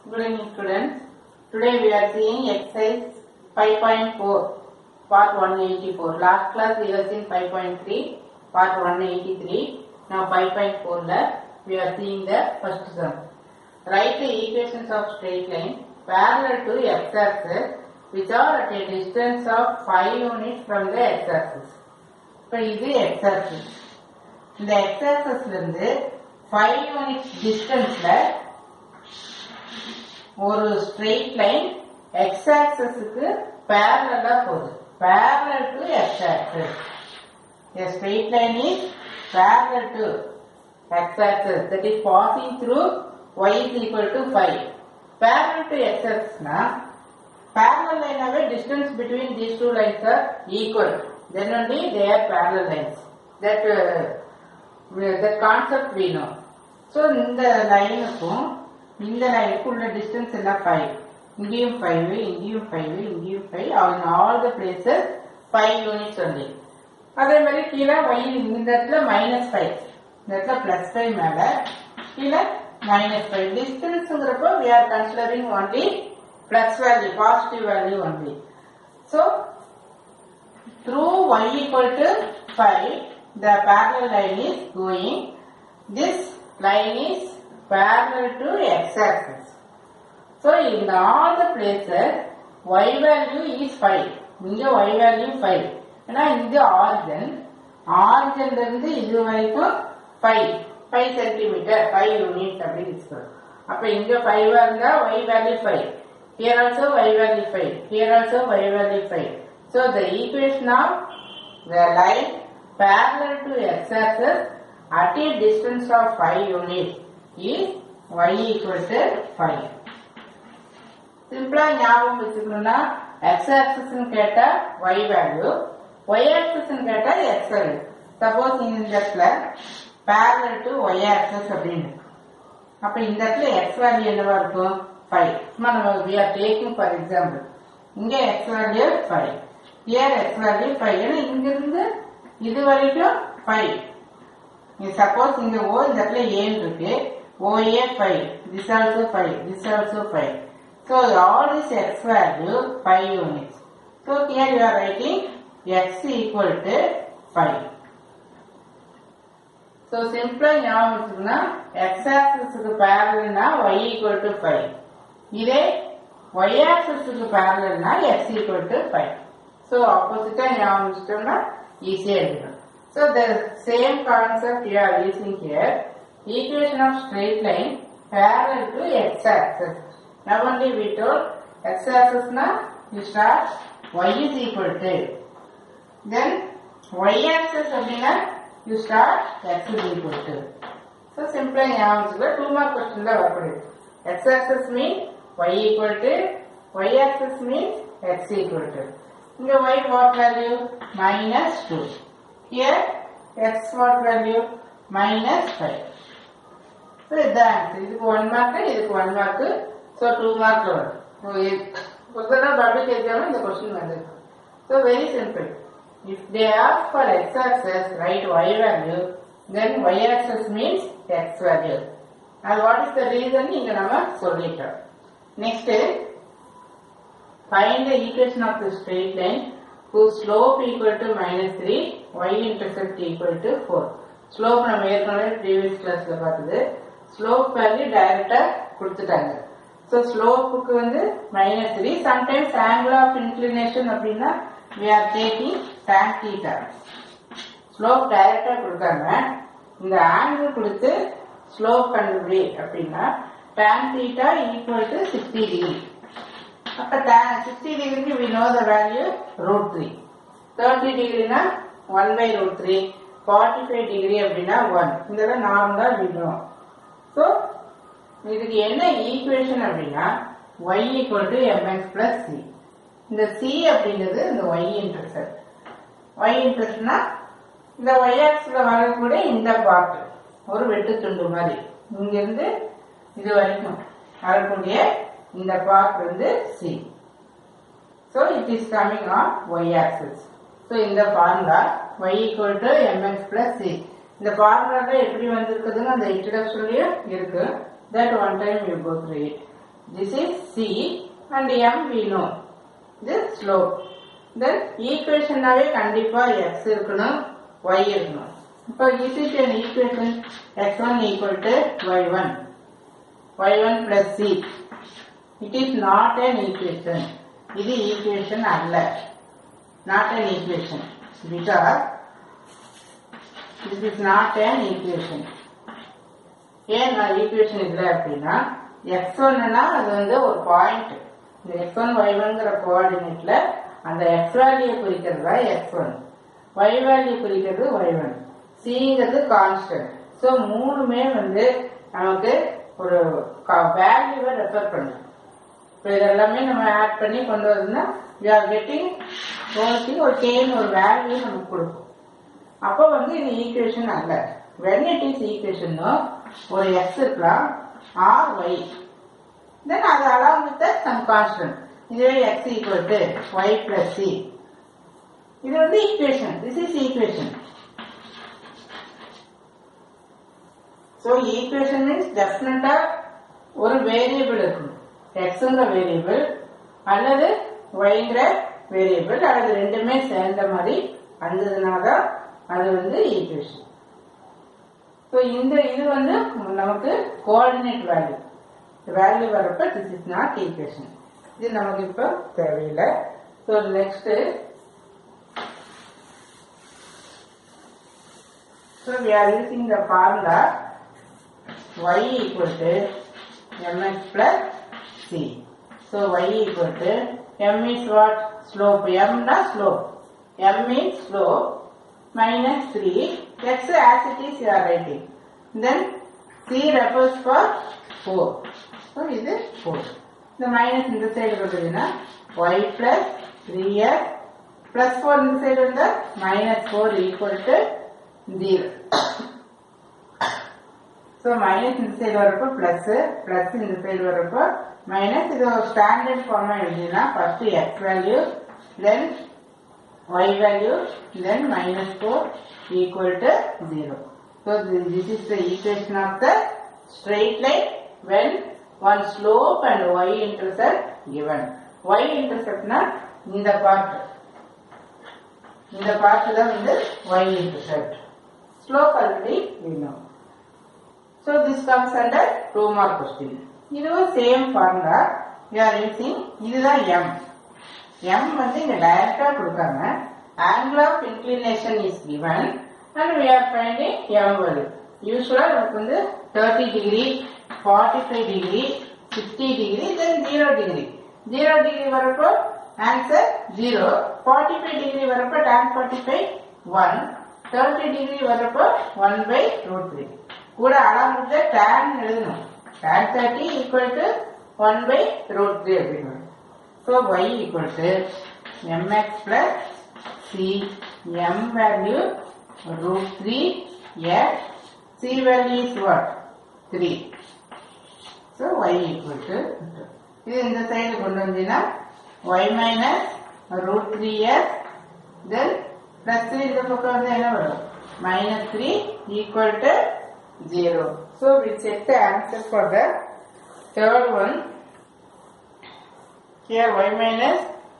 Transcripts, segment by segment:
Good evening students. Today we are seeing exercise 5.4 part 184. Last class we have seen 5.3 part 183. Now 5.4 la we are seeing the first sum. Write the equations of straight line parallel to x-axis which are at a distance of 5 units from the x-axis. இப்போ இது x-axis. இந்த x-axisல இருந்து 5 units டிஸ்டன்ஸ்ல ஒரு straight line X ஆக்சஸுக்கு பேரலா போகுது parallel to X axis A straight line is parallel to x-axis that is passing through y is equal to 5. Parallel to x-axis na parallel line away distance between these two lines are equal. Then only they are parallel lines. That uh, we- that concept we know. So இந்த லைனுக்கும் இந்த லைனுக்கும் உள்ள distance எல்லாம் five இங்கேயும் five இங்கேயும் five இங்கேயும் five in all the places five units only. அதே மாதிரி கீழே y இந்த இடத்துல மைனஸ் ஃபைவ் இந்த இடத்துல பிளஸ் ஃபைவ் மேல கீழே மைனஸ் ஃபைவ் டிஸ்டன்ஸ்ங்கிறப்போ we are considering only plus value positive value only so through y equal to 5 the parallel line is going this line is parallel to x axis so in all the places y value is 5 இங்க y value 5 ஏன்னா இது origin ஆரிஜன்ல இருந்து இது வரைக்கும் 5 5 centimetre 5 unit அப்படின்னு சொல்றோம் அப்ப இங்க 5 இருந்தா y value 5 here also y value 5 here also y value 5 so the equation of the line parallel to x axis at a distance of 5 units is y equal to 5 சிம்பிளா ஞாபகம் வச்சுக்கணும்னா x axis கேட்டா y value y axis கேட்டா x value suppose இந்த இடத்துல parallel to y access அப்படின்னு அப்ப இந்த இடத்துல எக்ஸ் வேல்யூ என்னவா இருக்கும் ஃபைவ் சும்மா நம்ம we are taking for example இங்க x value five here x value five ஏன்னா இங்கிருந்து இது வரைக்கும் ஃபைவ் சப்போஸ் இங்க ஓ இந்த இடத்துல ஏன் இருக்கு OA five this also five this also five so all is x value five units so here you are writing x equal to five so சிம்பிளா ஞாபகம் வச்சுக்கணும்னா எக்ஸ் ஆக்சஸுக்கு பேரல்னா ஒய் ஈக்குவல் டு ஃபைவ் இதே ஒய் ஆக்சஸுக்கு பேரல்னா x equal to five so ஆப்போசிட்டா ஞாபகம் வச்சுட்டோம்னா ஈஸியா எடுக்கணும் so the same concept you are using here equation of straight line parallel to x axis. Now only we told x axis na you start y is equal to then y axis அப்படின்னா you start x is equal to so simple ஞாபகம் வச்சுக்கோ two mark question தான் வரக்கூடியது x axis means y equal to y axis means x equal to இங்க y what value minus 2 here x what value minus 5 so இதுதான் answer இதுக்கு one mark இதுக்கு one mark so two mark வரும் ஒரு தடவை public exam இந்த question வந்திருக்கு so very simple if they ask for x axis right y value then y axis means x value அது what is the reason இங்க நம்ம சொல்லிட்டோம் next find the equation of the straight line whose slope equal to minus 3 y intercept equal to 4 slope நம்ம ஏற்கனவே previous கிளாஸ்ல பார்த்தது slope value டைரக்டா கொடுத்துட்டாங்க ஸோ ஸ்லோப்புக்கு வந்து minus three sometimes angle of inclination அப்படின்னா we are taking tan theta slope டைரக்டா கொடுக்காம இந்த ஆங்கிள் கொடுத்து ஸ்லோப் கண்டுபிடி அப்படின்னா tan theta equal to sixty degree அப்ப tan 60 டிகிரிக்கு we know the value root 3 30 டிகிரினா 1 by root 3 45 டிகிரி அப்படின்னா 1 இதெல்லாம் நார்மலா விடுறோம் ஸோ இதுக்கு என்ன ஈக்குவேஷன் அப்படின்னா y equal to mx plus c இந்த c அப்படிங்கிறது இந்த y இன்டர்செப்ட் y இன்டர்செப்ட்னா இந்த y ஆக்ஸ்ல வரக்கூடிய இந்த பார்ட் ஒரு வெட்டு துண்டு மாதிரி இங்கிருந்து இது வரைக்கும் வரக்கூடிய இந்த பார்ட் வந்து c so it is coming on y axis so இந்த formula y equal to mx plus c இந்த ஃபார்முலால எப்படி வந்திருக்குதுன்னு அந்த இன்ட்ரடக்ஷன்லயும் இருக்கு that one time you go through it this is c and m we know this slope then ஈக்குவேஷனாவே கண்டிப்பா x இருக்கணும் y இருக்கணும் இப்போ is it an equation x1 equal to y1 y1 plus c it is not an equation இது equation அல்ல not an equation because this is not an equation ஏன் நான் equation இல்லை அப்படின்னா எக்ஸ் ஒன்னுனா அது வந்து ஒரு பாயிண்ட் இந்த எக்ஸ் ஒன் ஒய் ஒன்ங்கிற கோஆர்டினேட்ல அந்த எக்ஸ் வேல்யூ குறிக்கிறது தான் எக்ஸ் ஒன் ஒய் வேல்யூ குறிக்கிறது ஒய் ஒன் சிங்கிறது கான்ஸ்டன்ட் ஸோ மூணுமே வந்து நமக்கு ஒரு வேல்யூவை ரெஃபர் பண்ணும் இப்போ இதெல்லாமே நம்ம ஆட் பண்ணி கொண்டு வரதுன்னா வி ஆர் கெட்டிங் ஒரு கேன் ஒரு வேல்யூ நமக்கு கொடுக்கும் அப்போ வந்து இது ஈக்குவேஷன் அல்ல வென் இட் இஸ் ஈக்குவேஷன்னோ ஒரு எக்ஸ் இருக்கலாம் ஆர் ஒய் தென் அது அலாங் வித் சம் கான்ஸ்டன்ட் இதுவே x equal to y plus c இது வந்து equation this is equation so equation means டெஃபினட்டா ஒரு வேரியபிள் இருக்கும் எக்ஸுங்கிற வேரியபிள் அல்லது ஒய்ங்கிற வேரியபிள் அல்லது ரெண்டுமே சேர்ந்த மாதிரி வந்ததுனால தான் அது வந்து ஈக்குவேஷன் ஸோ இந்த இது வந்து நமக்கு கோஆர்டினேட் வேல்யூ வேல்யூ வரப்ப திஸ் இஸ் நாட் ஈக்குவேஷன் இது நமக்கு இப்போ தேவையில்லை so next so we are using the formula y equal to mx plus c. So y equal to m is what? Slope. m na slope. m means slope minus 3 x as it is you are writing. Then c refers for 4. So இது 4. இந்த minus இந்த side வருதுன்னா y plus 3x plus 4 இந்த side வந்தா minus 4 equal to 0. So minus இந்த side வரப்போ plus plus இந்த side வரப்போ மைனஸ் இது ஒரு ஸ்டாண்டர்ட் ஃபார்மாக எழுதினா first x value then y value then minus four equal to zero so this is the equation of the straight line when one slope and y intercept given y இன்டர்செப்ட்னா இந்த part இந்த part தான் வந்து y intercept slope already வேணும் So this comes under two mark question. இதுவும் same formula we are using இதுதான் m m வந்து இங்க டைரக்டா கொடுக்காம angle of inclination is given and we are finding m value யூஸ்வலா நமக்கு வந்து 30 degree 45 degree 60 degree then 0 degree 0 degree வரப்போ ஆன்சர் 0 45 டிகிரி வரப்போ tan 45 1 30 டிகிரி வரப்போ 1 by root 3 கூட அளவுல tan எழுதணும் tan 30 equal to 1 by root 3 அப்படின்னு so y equal to mx plus c m value root 3 x c value is what 3 so y equal to இது இந்த side கொண்டு வந்தீங்கன்னா y minus root 3x then plus 3 இந்த பக்கம் வந்து என்ன வரும் minus 3 equal to 0. So we check the answer for the third one. Here y minus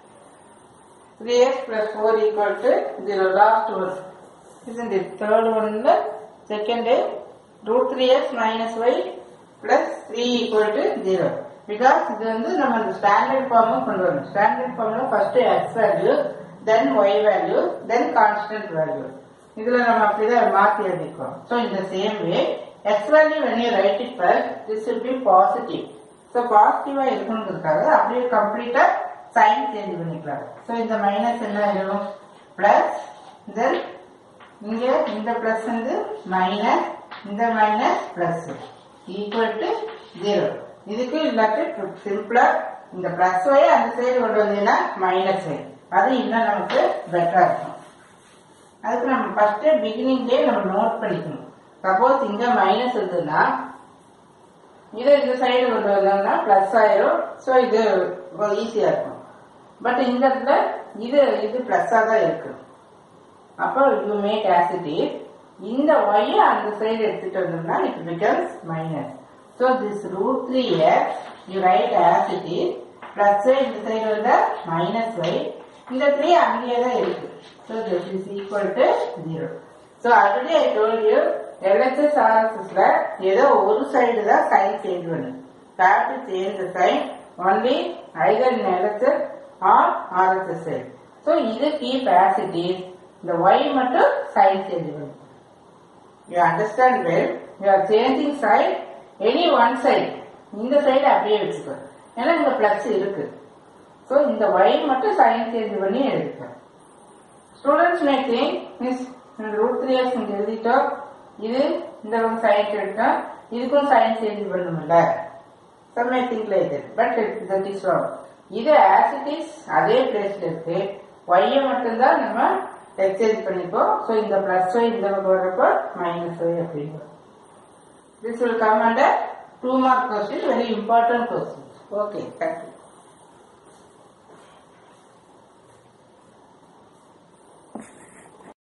3x plus 4 equal to 0. Last one. Isn't it? Third one, the second is root 3x minus y plus 3 equal to 0. Because இது வந்து நம்ம இந்த standard ஃபார்மும் கொண்டு வரணும் standard ஃபார்ம்ல first x value then y value then constant value இதுல நம்ம அப்படிதான் மாத்தி எழுதிக்கிறோம் ஸோ இந்த same way x value when you write it first this will be positive so பாசிட்டிவா இருக்கணுங்கிறதுக்காக அப்படியே கம்ப்ளீட்டா சைன் சேஞ்ச் பண்ணிக்கலாம் ஸோ இந்த மைனஸ் என்ன ஆயிடும் பிளஸ் தென் இங்க இந்த பிளஸ் வந்து மைனஸ் இந்த minus plus equal to zero இதுக்கு இல்லாட்டி சிம்பிளா இந்த பிளஸ் ஒய் அந்த சைடு கொண்டு வந்தீங்கன்னா மைனஸ் ஒய் அது இன்னும் நமக்கு பெட்டரா இருக்கும் அதுக்கு நம்ம ஃபர்ஸ்ட் பிகினிங்லேயே நம்ம நோட் பண்ணிக்கணும் சப்போஸ் இங்க மைனஸ் இருந்ததுன்னா இதை இந்த சைடு கொண்டு வந்தோம்னா பிளஸ் ஆயிரும் ஸோ இது ஈஸியா இருக்கும் பட் இந்த இடத்துல இது இது பிளஸ்ஸா தான் இருக்கு அப்போ யூ மேக் ஆசிட்டி இந்த ஒய்யை அந்த சைடு எடுத்துட்டு வந்தோம்னா it becomes minus So this root 3x you write as it is plus y இந்த சைடு வந்தா minus y இந்த 3 அங்கேயே தான் இருக்கு so this is equal to 0 so already I told you LHS RSSல ஏதோ ஒரு சைடு தான் சைன் சேஞ்ச் பண்ணும் have to change the sign only either in LHS or RSS side so இது keep as it is இந்த y மட்டும் sign change பண்ணும் you understand well you are changing side any one side இந்த side அப்படியே வச்சுக்கோ ஏன்னா இங்க plus இருக்கு ஸோ இந்த y மட்டும் சைன் சேஞ்ச் பண்ணி எடுப்பேன் ஸ்டூடெண்ட்ஸ் மே திங்க் மிஸ் இந்த ரூட் த்ரீ எக்ஸ் இங்க எழுதிட்டோம் இது இந்த ஒரு சைன் எடுத்தோம் இதுக்கும் சைன் சேஞ்ச் பண்ணணும்ல some may think like that but that is wrong இது ஆஸ் இட் இஸ் அதே பிளேஸ்ல இருக்கு ஒய்யை மட்டும்தான் நம்ம எக்ஸ்சேஞ்ச் பண்ணிப்போம் ஸோ இந்த பிளஸ் ஒய் இந்த பக்கம் வரப்போ மைனஸ் ஒய் அப்படிங்கிறோம் This will come under two mark question, very important question. Okay, thank you.